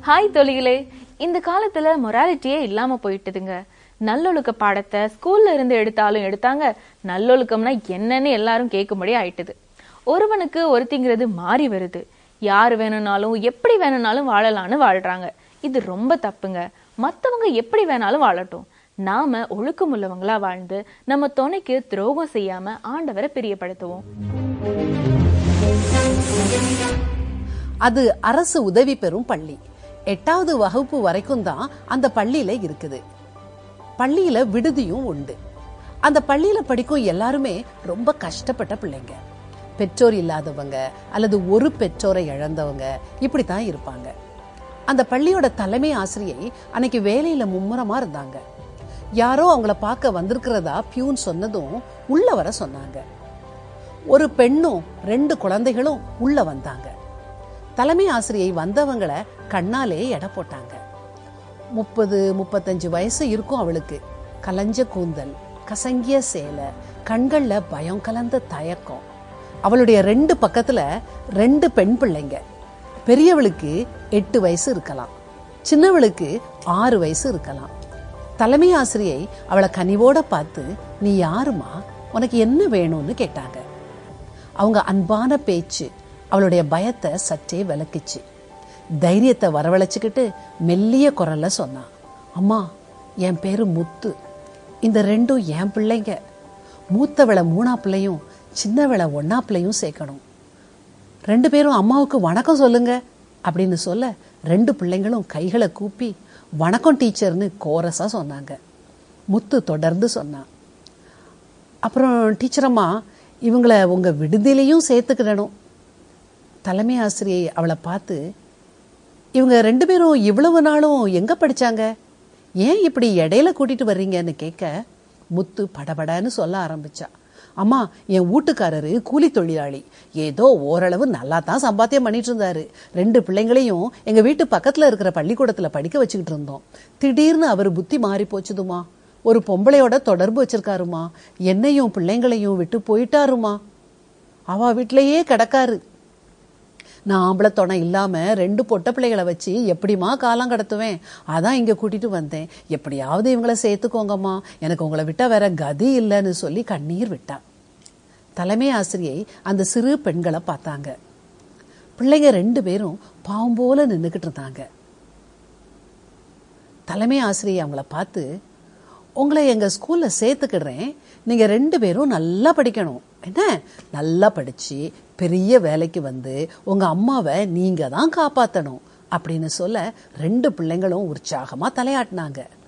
hi தொழிகளே இந்த காலத்துல மொராலிட்டியே இல்லாம போயிட்டுதுங்க நல்லொழுக்க பாடத்தை ஸ்கூல்ல இருந்து எடுத்தாலும் எடுத்தாங்க நல்லொழுக்கம்னா என்னன்னு எல்லாரும் கேட்கும்படி ஆயிட்டுது ஒருவனுக்கு ஒருத்திங்கிறது மாறி வருது யார் வேணும்னாலும் எப்படி வேணும்னாலும் வாழலாம்னு வாழ்றாங்க இது ரொம்ப தப்புங்க மத்தவங்க எப்படி வேணாலும் வாழட்டும் நாம ஒழுக்கம் உள்ளவங்களா வாழ்ந்து நம்ம துணைக்கு துரோகம் செய்யாம ஆண்டவரை பிரியப்படுத்துவோம் அது அரசு உதவி பெறும் பள்ளி எட்டாவது வகுப்பு வரைக்கும் தான் அந்த பள்ளியில இருக்குது பள்ளியில விடுதியும் உண்டு அந்த பள்ளியில படிக்கும் எல்லாருமே ரொம்ப கஷ்டப்பட்ட பிள்ளைங்க பெற்றோர் இல்லாதவங்க அல்லது ஒரு பெற்றோரை இழந்தவங்க இப்படித்தான் இருப்பாங்க அந்த பள்ளியோட தலைமை ஆசிரியை அன்னைக்கு வேலையில மும்முரமா இருந்தாங்க யாரோ அவங்கள பார்க்க வந்திருக்கிறதா பியூன் சொன்னதும் உள்ள வர சொன்னாங்க ஒரு பெண்ணும் ரெண்டு குழந்தைகளும் உள்ள வந்தாங்க தலைமை ஆசிரியை வந்தவங்கள கண்ணாலே எடை போட்டாங்க முப்பது முப்பத்தஞ்சு வயசு இருக்கும் அவளுக்கு கலஞ்ச கூந்தல் கசங்கிய சேலை கண்கள்ல பயம் கலந்த தயக்கம் அவளுடைய ரெண்டு பக்கத்துல ரெண்டு பெண் பிள்ளைங்க பெரியவளுக்கு எட்டு வயசு இருக்கலாம் சின்னவளுக்கு ஆறு வயசு இருக்கலாம் தலைமை ஆசிரியை அவளை கனிவோட பார்த்து நீ யாருமா உனக்கு என்ன வேணும்னு கேட்டாங்க அவங்க அன்பான பேச்சு அவளுடைய பயத்தை சற்றே விளக்குச்சு தைரியத்தை வரவழைச்சுக்கிட்டு மெல்லிய குரல்ல சொன்னான் அம்மா என் பேரு முத்து இந்த ரெண்டும் என் பிள்ளைங்க மூத்தவளை மூணா பிள்ளையும் சின்னவளை ஒன்னா பிள்ளையும் சேர்க்கணும் ரெண்டு பேரும் அம்மாவுக்கு வணக்கம் சொல்லுங்க அப்படின்னு சொல்ல ரெண்டு பிள்ளைங்களும் கைகளை கூப்பி வணக்கம் டீச்சர்னு கோரஸா சொன்னாங்க முத்து தொடர்ந்து சொன்னான் அப்புறம் டீச்சர் அம்மா இவங்கள உங்க விடுதியிலையும் சேர்த்துக்கிடணும் தலைமை ஆசிரியை அவளை பார்த்து இவங்க ரெண்டு பேரும் இவ்வளவு நாளும் எங்க படிச்சாங்க ஏன் இப்படி இடையில கூட்டிட்டு வர்றீங்கன்னு கேட்க முத்து படபடன்னு சொல்ல ஆரம்பிச்சா அம்மா என் வீட்டுக்காரரு கூலி தொழிலாளி ஏதோ ஓரளவு நல்லா தான் சம்பாத்தியம் பண்ணிட்டு இருந்தாரு ரெண்டு பிள்ளைங்களையும் எங்க வீட்டு பக்கத்துல இருக்கிற பள்ளிக்கூடத்துல படிக்க வச்சுக்கிட்டு இருந்தோம் திடீர்னு அவர் புத்தி மாறி போச்சுதுமா ஒரு பொம்பளையோட தொடர்பு வச்சிருக்காருமா என்னையும் பிள்ளைங்களையும் விட்டு போயிட்டாருமா அவ வீட்டிலேயே கிடக்காரு நான் ஆம்பளை துணை இல்லாம ரெண்டு பொட்ட பிள்ளைகளை வச்சு எப்படிமா காலம் கடத்துவேன் அதான் இங்க கூட்டிட்டு வந்தேன் எப்படியாவது இவங்கள சேர்த்துக்கோங்கம்மா எனக்கு உங்களை விட்டா வேற கதி இல்லைன்னு சொல்லி கண்ணீர் விட்டா தலைமை ஆசிரியை அந்த சிறு பெண்களை பார்த்தாங்க பிள்ளைங்க ரெண்டு பேரும் பாவம் போல நின்றுக்கிட்டு இருந்தாங்க தலைமை ஆசிரியை அவங்கள பார்த்து உங்களை எங்க ஸ்கூல்ல சேர்த்துக்கிடுறேன் நீங்க ரெண்டு பேரும் நல்லா படிக்கணும் என்ன நல்லா படிச்சு பெரிய வேலைக்கு வந்து உங்க அம்மாவை நீங்க தான் காப்பாத்தணும் அப்படின்னு சொல்ல ரெண்டு பிள்ளைங்களும் உற்சாகமா தலையாட்டினாங்க